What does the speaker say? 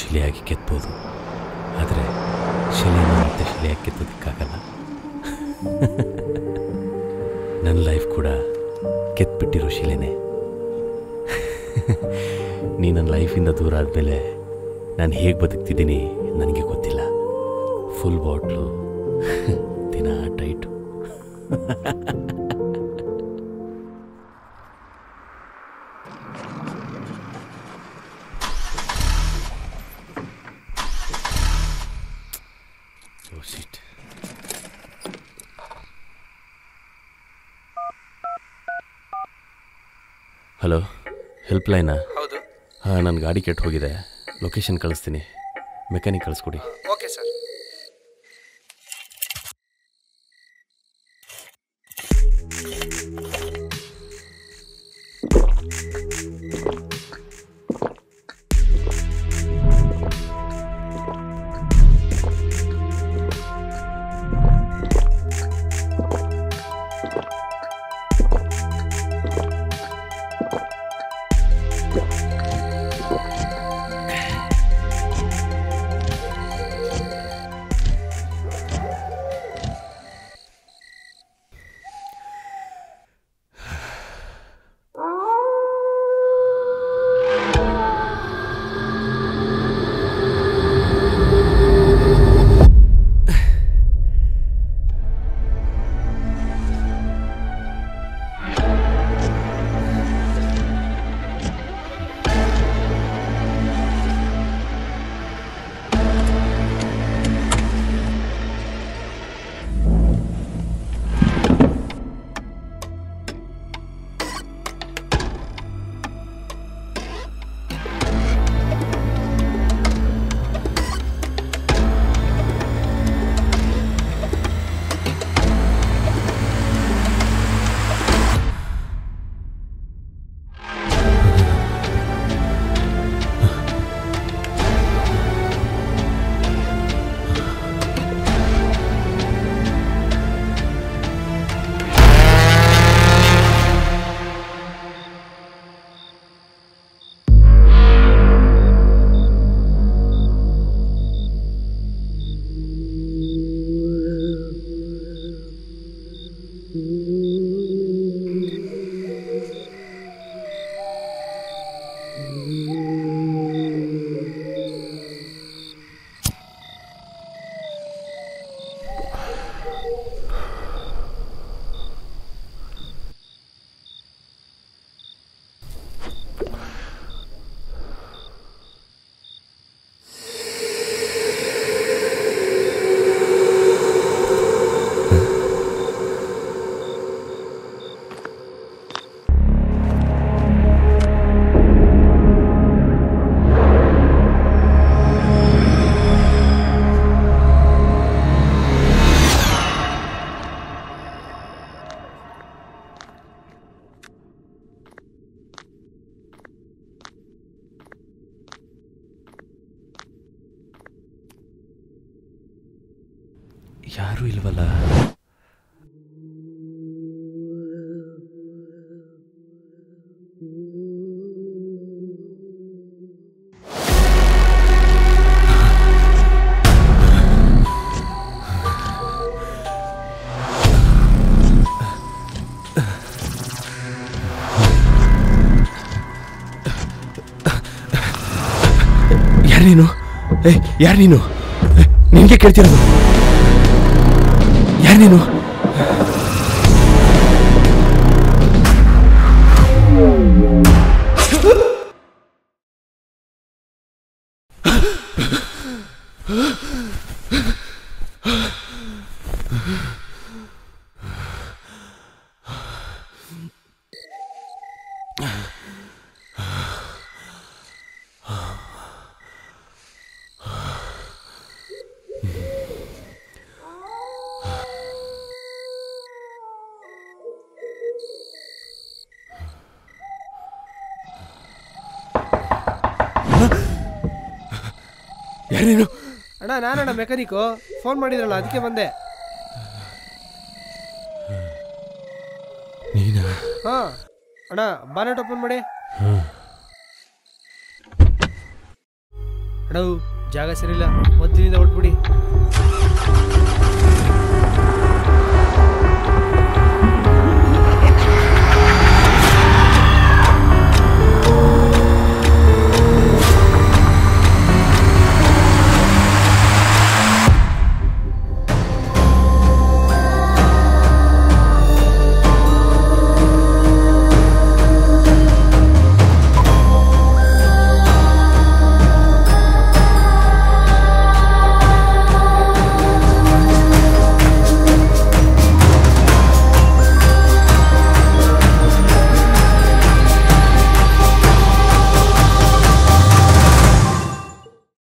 ಶಿಲೆಯಾಗಿ ಕೆತ್ಬೋದು ಆದರೆ ಶಿಲೆನ ಮತ್ತೆ ಶಿಲೆಯಾಗಿ ಕೆತ್ತೋದಕ್ಕಾಗಲ್ಲ ನನ್ನ ಲೈಫ್ ಕೂಡ ಕೆತ್ಬಿಟ್ಟಿರೋ ಶಿಲೆನೇ ನೀ ನನ್ನ ಲೈಫಿಂದ ದೂರ ಆದಮೇಲೆ ನಾನು ಹೇಗೆ ಬದುಕ್ತಿದ್ದೀನಿ ನನಗೆ ಗೊತ್ತಿಲ್ಲ ಫುಲ್ ಬಾಟ್ಲು ದಿನ tight Oh shit. Hello help ಲೈನಾ ಹೌದು ಹಾಂ ನನ್ನ ಗಾಡಿ ಕೆಟ್ಟು ಹೋಗಿದೆ ಲೊಕೇಶನ್ ಕಳಿಸ್ತೀನಿ ಮೆಕ್ಯಾನಿಕ್ ಕಳಿಸ್ಕೊಡಿ ಓಕೆ ಸರ್ ಯಾರೂ ಇಲ್ವಲ್ಲ ಯಾರು ನೀನು ಏ ಯಾರು ನೀನು ಏ, ನಿನ್ಗೆ ಕೇಳ್ತಿರೋದು ಯಾರು ನೀನು ಯಾರು ನೀನು ಅಣ್ಣ ನಾನಣ್ಣ ಮೆಕ್ಯಾನಿಕು ಫೋನ್ ಮಾಡಿದ್ರಲ್ಲ ಅದಕ್ಕೆ ಬಂದೆ ನೀನಾ ಹಾ ಅಣ್ಣ ಬಾನೆಟ್ ಓಪನ್ ಮಾಡಿ ಅಣ್ಣ ಜಾಗ ಸರಿಯಿಲ್ಲ ಮೊದಲಿನಿಂದ ಹೊಟ್ಬಿಡಿ